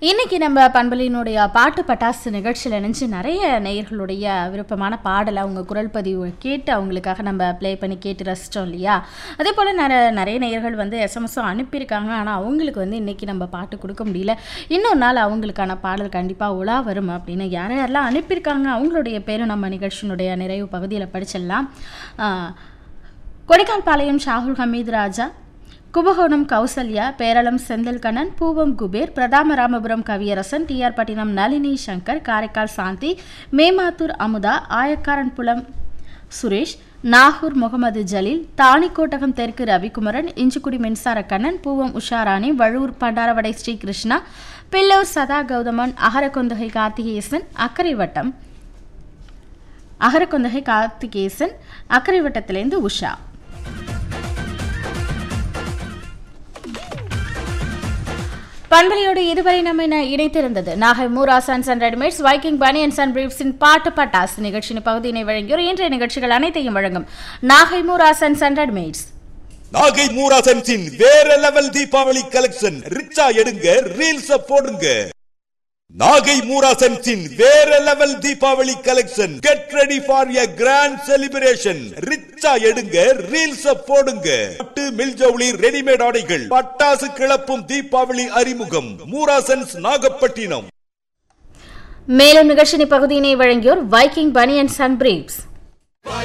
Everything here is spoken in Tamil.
இன்னைக்கு நம்ம பண்பலினுடைய பாட்டு பட்டாசு நிகழ்ச்சியில் நினச்சி நிறைய நேயர்களுடைய விருப்பமான பாடலை அவங்க குரல் பதிவு கேட்டு அவங்களுக்காக நம்ம ப்ளே பண்ணி கேட்டு ரசித்தோம் இல்லையா அதே போல் நிறைய நிறைய நேயர்கள் வந்து எஸ்எம்எஸும் அனுப்பியிருக்காங்க ஆனால் அவங்களுக்கு வந்து இன்னைக்கு நம்ம பாட்டு கொடுக்க முடியல இன்னொரு நாள் அவங்களுக்கான பாடல் கண்டிப்பாக உலா வரும் அப்படின்னு யார் யாரெல்லாம் அனுப்பியிருக்காங்க அவங்களுடைய பேரும் நம்ம நிகழ்ச்சியினுடைய நிறைவு பகுதியில் படிச்சிடலாம் கொடைக்கால்பாளையம் ஷாகுல் ஹமீத் ராஜா கும்பகோணம் கௌசல்யா பேரளம் செந்தில்கண்ணன் பூவம் குபேர் பிரதாம ராமபுரம் கவியரசன் டிஆர் பட்டினம் நளினி சங்கர் காரைக்கால் சாந்தி மேமாத்தூர் அமுதா ஆயக்காரன்புலம் சுரேஷ் நாகூர் முகமது ஜலீல் தாணிக்கோட்டகம் தெற்கு ரவிக்குமரன் இஞ்சிக்குடி மின்சார கண்ணன் பூவம் உஷாராணி வழுவூர் பண்டாரவடை ஸ்ரீகிருஷ்ணா பில்லூர் சதா கௌதமன் அகரகொந்தகை கார்த்திகேசன் அக்கரை வட்டம் அகரகொந்தகை கார்த்திகேசன் அக்கரை வட்டத்திலேருந்து உஷா பண்பலையோடு இதுவரை நம்ம இணை- இணைத்திருந்தது Nagai Moora sons and readymades Viking banians and பிரீப்ஸின் பாட்டு பட்டாஸ் நிகழ்ச்சியின் பகுதியினை வழங்கியோர் இன்றைய நிகழ்ச்சிகள் அனைத்தையும் வழங்கும் Nagai Moora sons and readymades Nagai மூராசன்ஸின் வேற லெவல் தீபாவளி கலெக்ஷன் ரிச்சா எடுங்க ரீல்ஸ் போடுங்க நாகை மூராசன்ஸின் வேற level Deepavali collection get ready for a grand celebration ரிச்சா எடுங்க ரீல்ஸ் போடுங்க பட்டு மில்ஜவுளி ரெடிமேட் ஆடைகள் பட்டாசு கிளப்பும் தீபாவளி அறிமுகம் மூராசன்ஸ் நாகப்பட்டினம் மேலும் நிகழ்ச்சியின் பகுதியினை வழங்கியோர் வைக்கிங் பனியன்ஸ் அண்ட் பிரீப்ஸ்